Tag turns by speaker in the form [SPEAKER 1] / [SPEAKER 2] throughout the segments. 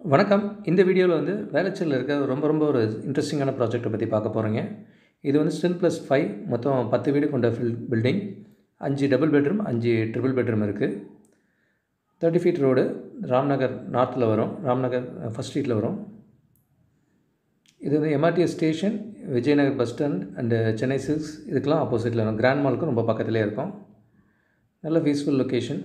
[SPEAKER 1] வணக்கம் இந்த வீடியோவில் வந்து வேளச்சேரியில் இருக்க ரொம்ப ரொம்ப ஒரு இன்ட்ரெஸ்டிங்கான ப்ராஜெக்ட்டை பற்றி பார்க்க போகிறீங்க இது வந்து ஸ்டில் ப்ளஸ் ஃபைவ் மொத்தம் பத்து வீடு கொண்ட ஃபில் பில்டிங் அஞ்சு டபுள் பெட்ரூம் அஞ்சு ட்ரிபிள் பெட்ரூம் இருக்குது தேர்ட்டி ஃபீட் ரோடு ராம்நகர் நார்த்தில் வரும் ராம்நகர் ஃபஸ்ட் ஸ்ட்ரீட்டில் வரும் இது வந்து MRTS station Vijayanagar bus stand and Chennai Silks இதுக்கெலாம் ஆப்போசிட்டில் வரும் கிராண்ட் மாலுக்கும் ரொம்ப பக்கத்துலேயே இருக்கும் நல்ல பீஸ்ஃபுல் லொக்கேஷன்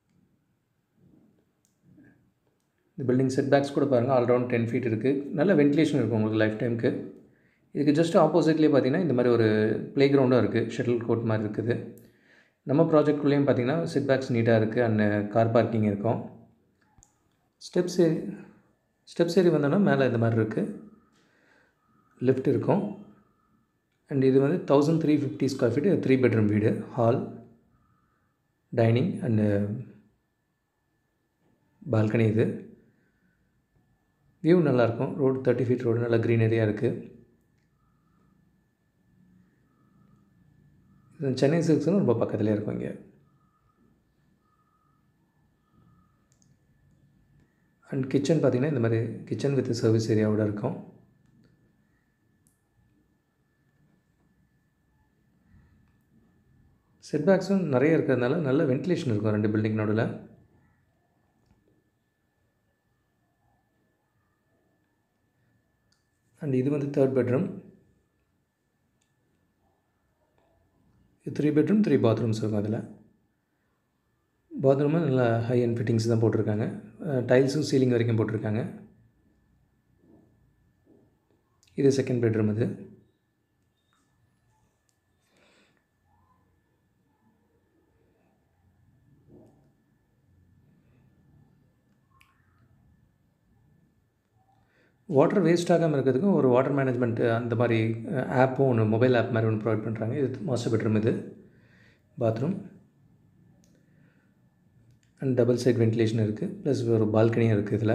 [SPEAKER 1] இந்த பில்டிங் செட் பேக்ஸ் கூட பாருங்கள் ஆல்ரவுண்ட் டென் ஃபீட் இருக்குது நல்ல வென்டிலேஷன் இருக்கும் உங்களுக்கு லைஃப் டைமுக்கு இதுக்கு ஜஸ்ட் ஆப்போசிட்லேயே பார்த்தீங்கன்னா இந்த மாதிரி ஒரு ப்ளே கிரவுண்டும் இருக்குது ஷட்டில் கோர்ட் மாதிரி இருக்குது நம்ம ப்ராஜெக்ட்குள்ளேயும் பார்த்தீங்கன்னா செட் பேக்ஸ் நீட்டாக இருக்குது அண்ட் கார் பார்க்கிங் இருக்கும் ஸ்டெப்ஸ் ஏறி ஸ்டெப்ஸ் ஏறி வந்தோன்னா மேலே இந்த மாதிரி இருக்குது லிஃப்ட் இருக்கும் அண்ட் இது வந்து thousand three fifty square feet three bedroom வீடு ஹால் டைனிங் அண்டு பால்கனி இது வியூ நல்லாயிருக்கும் ரோடு தேர்ட்டி ஃபீட் ரோடு நல்லா க்ரீனரியாக இருக்குது இது சென்னை சில்க்ஸும் ரொம்ப பக்கத்துலேயே இருக்கும் இங்கே அண்ட் கிச்சன் பார்த்திங்கன்னா இந்த மாதிரி கிச்சன் வித் சர்வீஸ் ஏரியாவோட இருக்கும் செட்பேக்ஸும் நிறைய இருக்கிறதுனால நல்ல வென்டிலேஷன் இருக்கும் ரெண்டு பில்டிங் நடுவில் அண்ட் இது வந்து தேர்ட் பெட்ரூம் இது த்ரீ பெட்ரூம் த்ரீ பாத்ரூம்ஸ் இருக்கும் அதில் பாத்ரூமும் நல்லா ஹை அண்ட் ஃபிட்டிங்ஸ் தான் போட்டிருக்காங்க டைல்ஸும் சீலிங் வரைக்கும் போட்டிருக்காங்க இது செகண்ட் பெட்ரூம் இது வாட்டர் வேஸ்ட் ஆகாமல் இருக்கிறதுக்கும் ஒரு வாட்டர் மேனேஜ்மெண்ட் அந்த மாதிரி ஆப்பும் ஒன்று மொபைல் ஆப் மாதிரி ஒன்று ப்ரொவைட் பண்ணுறாங்க இது மாஸ்டர் பெட்ரூம் இது bathroom and double side ventilation இருக்குது ப்ளஸ் ஒரு பால்கனியும் இருக்குது இதில்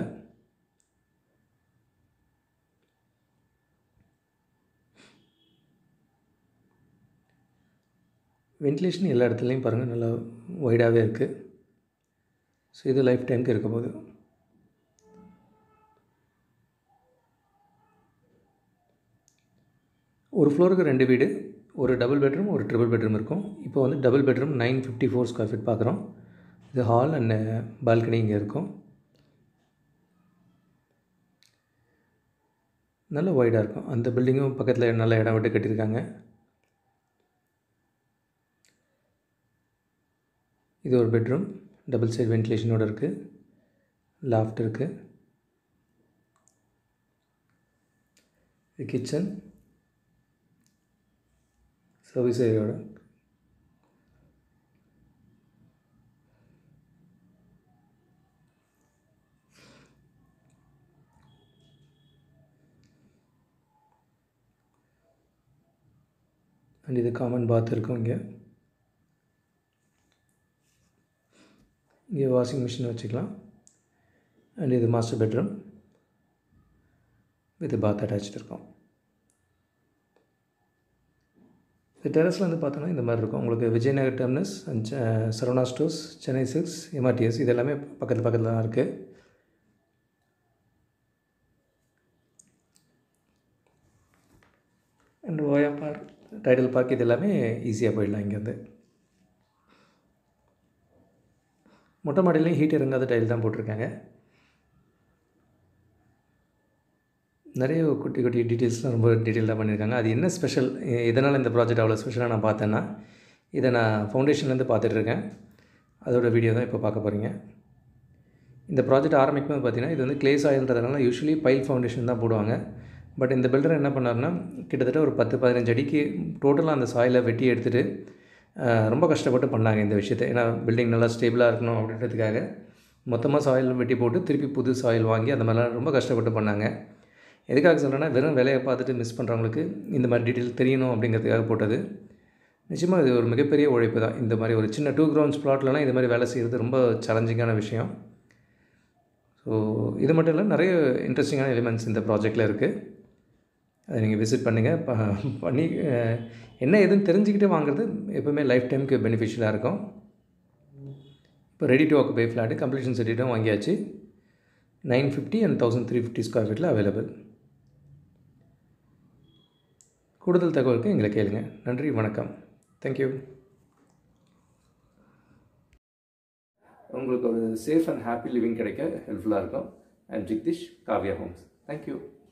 [SPEAKER 1] வென்டிலேஷன் எல்லா இடத்துலையும் பாருங்கள் நல்லா ஒய்டாகவே இருக்குது ஸோ இது லைஃப் டைமுக்கு இருக்க போகுது ஒரு ஃப்ளோருக்கு ரெண்டு வீடு ஒரு டபுள் பெட்ரூம் ஒரு ட்ரிபிள் பெட்ரூம் இருக்கும் இப்போ வந்து double bedroom nine fifty four square feet பார்க்குறோம் இது ஹால் அண்ட் பால்கனி இங்கே இருக்கும் நல்ல ஒய்டாக இருக்கும் அந்த பில்டிங்கும் பக்கத்தில் நல்ல இடம் விட்டு கட்டியிருக்காங்க இது ஒரு பெட்ரூம் டபுள் சைட் வென்டிலேஷனோடு இருக்குது லாஃப்ட் இருக்குது இது கிச்சன் சர்வீஸ் ஏரியாவோட அண்ட் இது காமன் பாத் இருக்கும் இங்கே இங்கே வாஷிங் மிஷின் வச்சுக்கலாம் அண்ட் இது master bedroom with bath attach இருக்கும் இந்த டெரஸில் வந்து பார்த்தோன்னா இந்த மாதிரி இருக்கும் உங்களுக்கு Vijayanagar terminus and Saravana Stores Chennai Silks MRTS இது எல்லாமே பக்கத்தில் பக்கத்தில் தான் இருக்குது அண்ட் ஓயா பார்க் டைடல் பார்க் இது எல்லாமே ஈஸியாக போயிடலாம் இங்கேருந்து மொட்டை மாடிலையும் ஹீட் இறங்காத டைல் தான் போட்டிருக்காங்க நிறைய குட்டி குட்டி டீட்டெயில்ஸ்லாம் ரொம்ப டீட்டெயிலாக பண்ணியிருக்காங்க அது என்ன ஸ்பெஷல் இதனால் இந்த ப்ராஜெக்ட் அவ்வளோ ஸ்பெஷலாக நான் பார்த்தேன்னா இதை நான் ஃபவுண்டேஷன்லேருந்து பார்த்துட்ருக்கேன் அதோட வீடியோ தான் இப்போ பார்க்க போகிறீங்க இந்த ப்ராஜெக்ட் ஆரம்பிக்கும் போது பார்த்தீங்கன்னா இது வந்து கிளே சாயில்ன்றதுனால யூஸ்வலி பைல் ஃபவுண்டேஷன் தான் போடுவாங்க பட் இந்த பில்டர் என்ன பண்ணார்னா கிட்டத்தட்ட ஒரு பத்து பதினஞ்சு அடிக்கு டோட்டலாக அந்த சாயிலை வெட்டி எடுத்துகிட்டு ரொம்ப கஷ்டப்பட்டு பண்ணாங்க இந்த விஷயத்தை ஏன்னா பில்டிங் நல்லா ஸ்டேபிளாக இருக்கணும் அப்படின்றதுக்காக மொத்தமாக சாயில் வெட்டி போட்டு திருப்பி புது சாயில் வாங்கி அந்த மாதிரிலாம் ரொம்ப கஷ்டப்பட்டு பண்ணாங்க எதுக்காக சொல்கிறேன்னா வெறும் வேலையை பார்த்துட்டு மிஸ் பண்ணுறவங்களுக்கு இந்த மாதிரி டீட்டெயில் தெரியணும் அப்படிங்கிறதுக்காக போட்டது நிச்சயமாக இது ஒரு மிகப்பெரிய உழைப்பு தான் இந்த மாதிரி ஒரு சின்ன டூ கிரவுண்ட்ஸ் ப்ளாட்லலாம் இது மாதிரி வேலை செய்கிறது ரொம்ப சேலஞ்சிங்கான விஷயம் ஸோ இது மட்டும் இல்லை நிறைய இன்ட்ரெஸ்டிங்கான எலிமெண்ட்ஸ் இந்த ப்ராஜெக்டில் இருக்குது அதை நீங்கள் விசிட் பண்ணுங்கள் ப பண்ணி என்ன எதுன்னு தெரிஞ்சுக்கிட்டு வாங்குறது எப்போவுமே லைஃப் டைமுக்கு பெனிஃபிஷியலாக இருக்கும் இப்போ ready to occupy flat completion சர்டிஃபிகேட்டும் வாங்கியாச்சு nine fifty and thousand three fifty square ஃபீட்டில் அவைலபிள் கூடுதல் தகவலுக்கு எங்களை கேளுங்க நன்றி வணக்கம் தேங்க்யூ உங்களுக்கு ஒரு சேஃப் அண்ட் ஹாப்பி லிவிங் கிடைக்க ஹெல்ப்ஃபுல்லாக இருக்கும் அண்ட் ஜிக்திஷ் காவ்யா ஹோம்ஸ் தேங்க்யூ